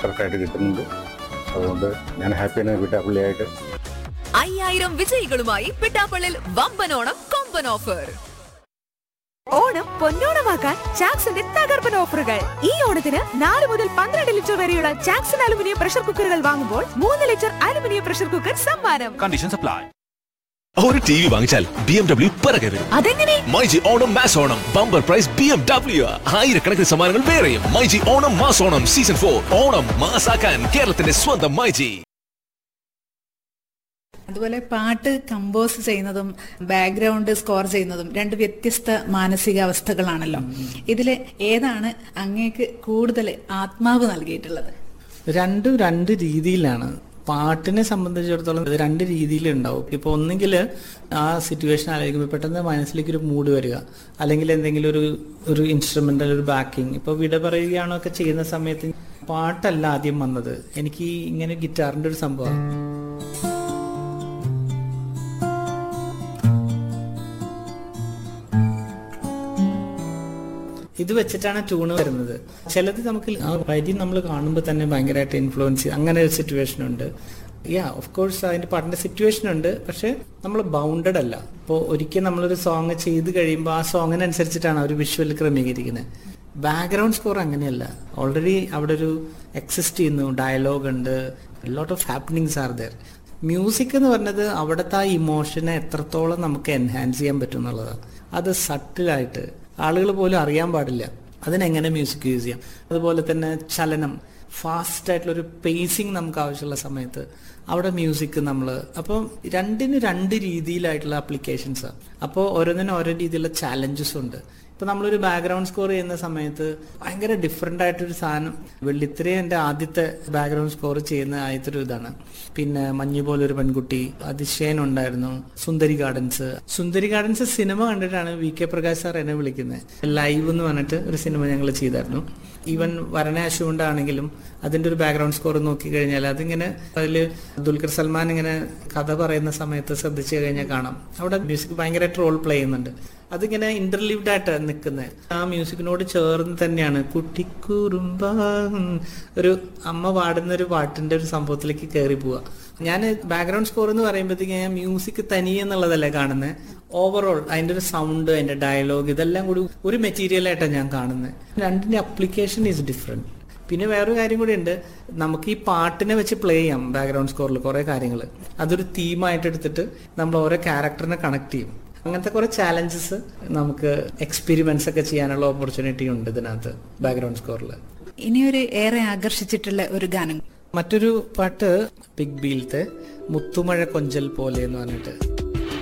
കറക്റ്റായിട്ട് കിട്ടുന്നുണ്ട് അതുകൊണ്ട് ഞാൻ ഹാപ്പിയാണ് വീട്ടാപ്പള്ളിയായിട്ട് അയ്യായിരം വിജയികളുമായി പിട്ടാപ്പള്ളിൽ വമ്പനോണം കൊമ്പൻ ഓഫർ ഓണം പൊന്നോണമാക്കാൻ ചാക്സിന്റെ തകർപ്പൻ ഓഫറുകൾ ഈ ഓണത്തിന് നാല് മുതൽ പന്ത്രണ്ട് ലിറ്റർ വരെയുള്ള ചാക്സൺ അലുമിനിയം പ്രഷർ കുക്കറുകൾ വാങ്ങുമ്പോൾ മൂന്ന് ലിറ്റർ അലുമിനിയം പ്രഷർ കുക്കർ സമ്മാനം കണ്ടീഷൻസ് അപ്ലൈ ഒരു ടി വി വാങ്ങിച്ചാൽ ബി എം ഡബ്ല്യു പിറകെ വരും അതെങ്ങനെ myG Onam mass Onam bumper prize B M W ആയിരക്കണക്കിന് സമ്മാനങ്ങൾ വേറെയും myG Onam mass Onam season for Onam മാസാക്കാൻ കേരളത്തിന്റെ സ്വന്തം മൈജി അതുപോലെ പാട്ട് കമ്പോസ് ചെയ്യുന്നതും ബാക്ക്ഗ്രൗണ്ട് സ്കോർ ചെയ്യുന്നതും രണ്ട് വ്യത്യസ്ത മാനസികാവസ്ഥകളാണല്ലോ ഇതില് ഏതാണ് അങ്ങേക്ക് കൂടുതൽ ആത്മാവ് നൽകിയിട്ടുള്ളത് രണ്ടും രണ്ട് രീതിയിലാണ് പാട്ടിനെ സംബന്ധിച്ചിടത്തോളം ഇത് രണ്ട് രീതിയിലുണ്ടാവും ഇപ്പൊ ഒന്നെങ്കിൽ ആ സിറ്റുവേഷൻ ആലോചിക്കുമ്പോൾ പെട്ടെന്ന് മനസ്സിലേക്ക് ഒരു മൂഡ് വരിക അല്ലെങ്കിൽ എന്തെങ്കിലും ഒരു ഒരു ഇൻസ്ട്രുമെന്റൽ ഒരു ബാക്കിംഗ് ഇപ്പൊ വിട പറയുകയാണോ ഒക്കെ ചെയ്യുന്ന സമയത്ത് പാട്ടല്ല ആദ്യം വന്നത് എനിക്ക് ഇങ്ങനെ ഗിറ്റാറിന്റെ ഒരു സംഭവം ഇത് വെച്ചിട്ടാണ് ട്യൂണ് വരുന്നത് ചിലത് നമുക്ക് ആ വരി നമ്മൾ കാണുമ്പോൾ തന്നെ ഭയങ്കരമായിട്ട് ഇൻഫ്ലുവൻസ് അങ്ങനെ ഒരു സിറ്റുവേഷൻ ഉണ്ട് യാ ഓഫ് കോഴ്സ് അതിന്റെ പാട്ടിന്റെ സിറ്റുവേഷൻ ഉണ്ട് പക്ഷെ നമ്മൾ ബൗണ്ടഡ് അല്ല ഇപ്പോൾ ഒരിക്കൽ നമ്മളൊരു സോങ് ചെയ്ത് കഴിയുമ്പോൾ ആ സോങ്ങിനനുസരിച്ചിട്ടാണ് അവർ വിഷ്വൽ ക്രമീകരിക്കുന്നത് ബാക്ക്ഗ്രൗണ്ട് സ്കോർ അങ്ങനെയല്ല ഓൾറെഡി അവിടെ ഒരു എക്സിസ്റ്റ് ചെയ്യുന്നു ഡയലോഗ് ഉണ്ട് lot of happenings are there music എന്ന് പറഞ്ഞത് അവിടുത്തെ ആ ഇമോഷനെ എത്രത്തോളം നമുക്ക് എൻഹാൻസ് ചെയ്യാൻ പറ്റും എന്നുള്ളതാണ് അത് സട്ടിലായിട്ട് ആളുകൾ പോലും അറിയാൻ പാടില്ല അതിനെങ്ങനെ മ്യൂസിക് യൂസ് ചെയ്യാം അതുപോലെ തന്നെ ചലനം ഫാസ്റ്റ് ആയിട്ടുള്ള ഒരു പേസിങ് നമുക്ക് ആവശ്യമുള്ള സമയത്ത് അവിടെ മ്യൂസിക് നമ്മൾ അപ്പോൾ രണ്ടിന് രണ്ട് രീതിയിലായിട്ടുള്ള ആപ്ലിക്കേഷൻസാണ് അപ്പോൾ ഓരോന്നിനും ഓരോ രീതിയിലുള്ള ചാലഞ്ചസ് ഉണ്ട് ഇപ്പൊ നമ്മളൊരു ബാക്ക്ഗ്രൗണ്ട് സ്കോർ ചെയ്യുന്ന സമയത്ത് ഭയങ്കര ഡിഫറെന്റ് ആയിട്ടൊരു സാധനം വെള്ളിത്തിരി എന്റെ ആദ്യത്തെ ബാക്ക്ഗ്രൗണ്ട് സ്കോർ ചെയ്യുന്ന ആദ്യത്തെ ഒരു ഇതാണ് പിന്നെ മഞ്ഞു പോലൊരു പെൺകുട്ടി അതിശയൻ ഉണ്ടായിരുന്നു Sundari gardens Sundari gardens cinema കണ്ടിട്ടാണ് വി കെ പ്രകാശ് സാർ എന്നെ വിളിക്കുന്നത് ലൈവ് എന്ന് പറഞ്ഞിട്ട് ഒരു സിനിമ ഞങ്ങൾ ചെയ്തായിരുന്നു ഈവൻ വരണ അശുകൊണ്ടാണെങ്കിലും അതിന്റെ ഒരു ബാക്ക്ഗ്രൗണ്ട് സ്കോർ നോക്കി കഴിഞ്ഞാൽ അതിങ്ങനെ അതിൽ ദുൽഖർ സൽമാൻ ഇങ്ങനെ കഥ പറയുന്ന സമയത്ത് ശ്രദ്ധിച്ചു കഴിഞ്ഞാൽ കാണാം അവിടെ മ്യൂസിക് ഭയങ്കരമായിട്ട് റോൾ പ്ലേ ചെയ്യുന്നുണ്ട് അതിങ്ങനെ ഇന്റർലീവ്ഡ് ആയിട്ട് നിൽക്കുന്നത് ആ മ്യൂസിക്കിനോട് ചേർന്ന് തന്നെയാണ് കുട്ടിക്കുറുമ്പ ഒരു അമ്മ പാടുന്ന ഒരു പാട്ടിന്റെ ഒരു സംഭവത്തിലേക്ക് കയറി പോവുക ഞാൻ ബാക്ക്ഗ്രൗണ്ട് സ്കോർ എന്ന് പറയുമ്പോഴത്തേക്ക് ഞാൻ മ്യൂസിക് തനിയെ എന്നുള്ളതല്ലേ കാണുന്നത് ഓവറോൾ അതിന്റെ ഒരു സൗണ്ട് അതിന്റെ ഡയലോഗ് ഇതെല്ലാം കൂടി ഒരു മെറ്റീരിയൽ ആയിട്ടാണ് ഞാൻ കാണുന്നത് രണ്ടിന്റെ അപ്ലിക്കേഷൻ ഈസ് ഡിഫറെന്റ് പിന്നെ വേറൊരു കാര്യം കൂടി ഉണ്ട് നമുക്ക് ഈ പാട്ടിനെ വെച്ച് പ്ലേ ചെയ്യാം ബാക്ക്ഗ്രൗണ്ട് സ്കോറിൽ കുറെ കാര്യങ്ങൾ അതൊരു തീമായിട്ട് എടുത്തിട്ട് നമ്മൾ ഓരോ ക്യാരക്ടറിനെ കണക്ട് ചെയ്യും അങ്ങനത്തെ കുറെ ചാലഞ്ചസ് നമുക്ക് എക്സ്പെരിമെന്റ്സ് ഒക്കെ ചെയ്യാനുള്ള ഓപ്പർച്യൂണിറ്റി ഉണ്ട് ഇതിനകത്ത് ബാക്ക്ഗ്രൗണ്ട് സ്കോറിൽ ഇനിയൊരു ഏറെ ആകർഷിച്ചിട്ടുള്ള ഒരു ഗാനം മറ്റൊരു പാട്ട് ബിഗ് ബീലത്തെ മുത്തുമഴ കൊഞ്ചൽ പോലെ എന്ന് പറഞ്ഞിട്ട്